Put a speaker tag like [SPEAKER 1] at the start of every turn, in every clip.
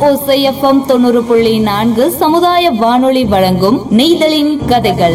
[SPEAKER 1] ஓசைஎஃப்எம் தொண்ணூறு புள்ளி நான்கு சமுதாய வானொலி வழங்கும் நெய்தலின் கதைகள்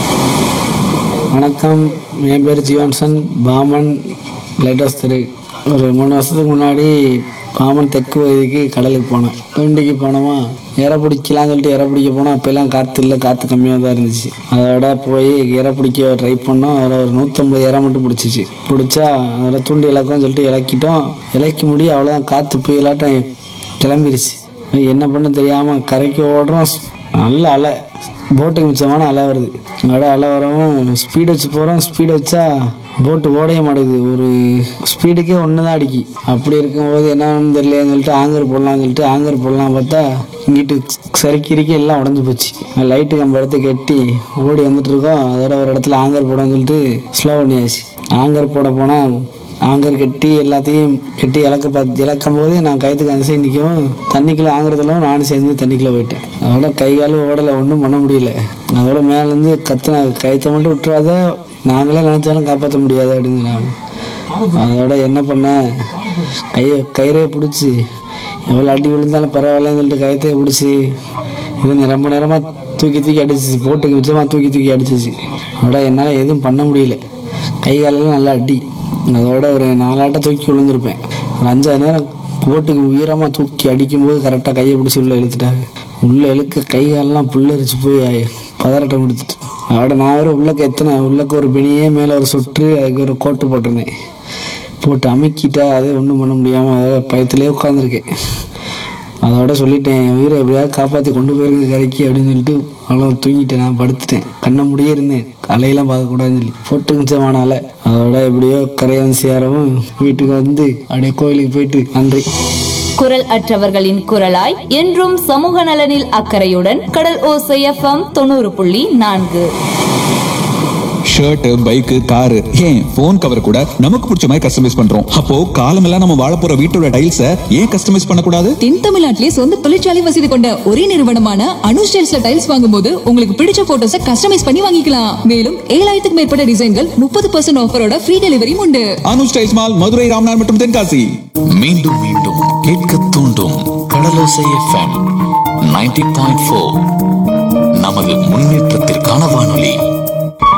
[SPEAKER 2] வணக்கம் என் பேர் ஜீவான்சன் பாமன் லைட் ஹவுஸ் தெரு ஒரு மூணு வருஷத்துக்கு முன்னாடி பாமன் தெற்கு பகுதிக்கு கடலுக்கு போனேன் தூண்டிக்கு போனோமா இறை பிடிக்கலாம்னு சொல்லிட்டு இறை பிடிக்க போனோம் அப்போல்லாம் காற்று இல்லை காற்று கம்மியாக தான் இருந்துச்சு அதோட போய் இறை பிடிக்க ட்ரை பண்ணோம் அதில் ஒரு நூற்றம்பது இறை மட்டும் பிடிச்சிச்சு பிடிச்சா அதில் தூண்டி இலக்கம்னு சொல்லிட்டு இலக்கிட்டோம் இலக்கி முடியும் அவ்வளோதான் காற்று புயலாட்டம் கிளம்பிருச்சு என்ன பண்ண தெரியாமல் கரைக்கு ஓடுறோம் நல்ல அலை போட்டுக்கு மிச்சமான அலை வருது அதோட அலை வரவும் ஸ்பீடு வச்சு போகிறோம் ஸ்பீடு வச்சா போட்டு ஓடவே மாட்டேங்குது ஒரு ஸ்பீடுக்கே ஒன்று தான் அடிக்கி அப்படி இருக்கும்போது என்னன்னு தெரியலன்னு சொல்லிட்டு ஆங்கர் போடலாம்னு சொல்லிட்டு ஆங்கர் போடலாம் பார்த்தா இங்கிட்டு சறுக்கிறிக்கி எல்லாம் உடஞ்சி போச்சு லைட்டு கம்ப இடத்த கட்டி ஓடி வந்துட்டு இருக்கோம் அதோட ஒரு இடத்துல ஆங்கர் போடணும்னு சொல்லிட்டு ஸ்லோ பண்ணியாச்சு ஆங்கர் போட போனால் ஆங்கர் கட்டி எல்லாத்தையும் கட்டி இழக்க பார்த்து இழக்கும் போது நான் கயத்துக்கு அந்த சைடு நிற்கவும் தண்ணிக்குள்ளே ஆங்குறதுல நானும் சேர்ந்து தண்ணிக்குள்ளே போயிட்டேன் அதோட கை கால் ஓடலை ஒன்றும் பண்ண முடியல அதோட மேலேருந்து கத்துன கயத்தை மட்டும் விட்டுறாத நாங்களே நினச்சாலும் காப்பாற்ற முடியாது அப்படின்னு நான் அதோட என்ன பண்ணேன் கையை கயிறே பிடிச்சி எவ்வளோ அடி விழுந்தாலும் பரவாயில்லன்னு சொல்லிட்டு கயத்தையே பிடிச்சி இது ரொம்ப நேரமாக தூக்கி தூக்கி அடிச்சிச்சு போட்டுக்கு மிச்சமாக தூக்கி தூக்கி அடிச்சிச்சு அதோட என்னால் எதுவும் பண்ண முடியல கை காலெல்லாம் நல்லா அடி அதோட ஒரு நாலாட்டம் தூக்கி விழுந்திருப்பேன் ஒரு அஞ்சாறு நேரம் போட்டுக்கு உயரமாக தூக்கி அடிக்கும்போது கரெக்டாக கையை பிடிச்சி உள்ளே இழுத்துட்டாங்க உள்ளே இழுக்க கை காலெல்லாம் புல்லரிச்சு போய் பதறட்டம் கொடுத்துட்டு அதோட நான் வேறு உள்ளக்க எத்தனை உள்ளக்க ஒரு பிணியே மேலே ஒரு சுற்று அதுக்கு ஒரு கோட்டு போட்டிருந்தேன் போட்டு அமுக்கிட்டா அதே ஒன்றும் பண்ண முடியாமல் அதோட பயத்திலே உட்காந்துருக்கேன் அதோட சொல்லிட்டேன் என் உயிரை எப்படியாவது காப்பாற்றி கொண்டு போயிருங்க கரைக்கு அப்படின்னு சொல்லிட்டு அவ்வளோ தூங்கிட்டேன் நான் படுத்துட்டேன் கண்ணை முடியே இருந்தேன் அலையெல்லாம் பார்க்கக்கூடாதுன்னு சொல்லி போட்டு மிச்சமானால அதோட எப்படியோ கரையை வந்து சேரவும் வீட்டுக்கு வந்து அப்படியே கோயிலுக்கு போயிட்டு நன்றி
[SPEAKER 1] குரல் அற்றவர்களின் குரலாய் என்றும் சமூக நலனில் அக்கறையுடன் கடல் ஓசைஎஃப்எம் தொண்ணூறு புள்ளி நான்கு
[SPEAKER 3] ஷர்ட் பைக் காரு ஏன் போன் கவர் கூட நமக்கு பிடிச்ச மாதிரி கஸ்டமைஸ் பண்றோம் அப்போ காலமெல்லாம் நம்ம வாழ போற வீட்டோட டைல்ஸ ஏன் கஸ்டமைஸ் பண்ணக்கூடாது
[SPEAKER 4] தென் தமிழ்நாட்டிலே சொந்த தொழிற்சாலை வசதி கொண்ட ஒரே நிறுவனமான அனு ஸ்டைல்ஸ்ல டைல்ஸ் வாங்கும்போது உங்களுக்கு பிடிச்ச போட்டோஸ கஸ்டமைஸ் பண்ணி வாங்கிக்கலாம் மேலும் ஏழாயிரத்துக்கு மேற்பட்ட டிசைன்கள் முப்பது பர்சன்ட் ஆஃபரோட ஃப்ரீ டெலிவரியும் உண்டு
[SPEAKER 3] அனு ஸ்டைல்ஸ் மால் மதுரை ராம்நாத் மற்றும் தென்காசி
[SPEAKER 5] மீண்டும் மீண்டும் கேட்க தூண்டும் Kadalosai FM ninety point four நமது முன்னேற்றத்திற்கான வானொலி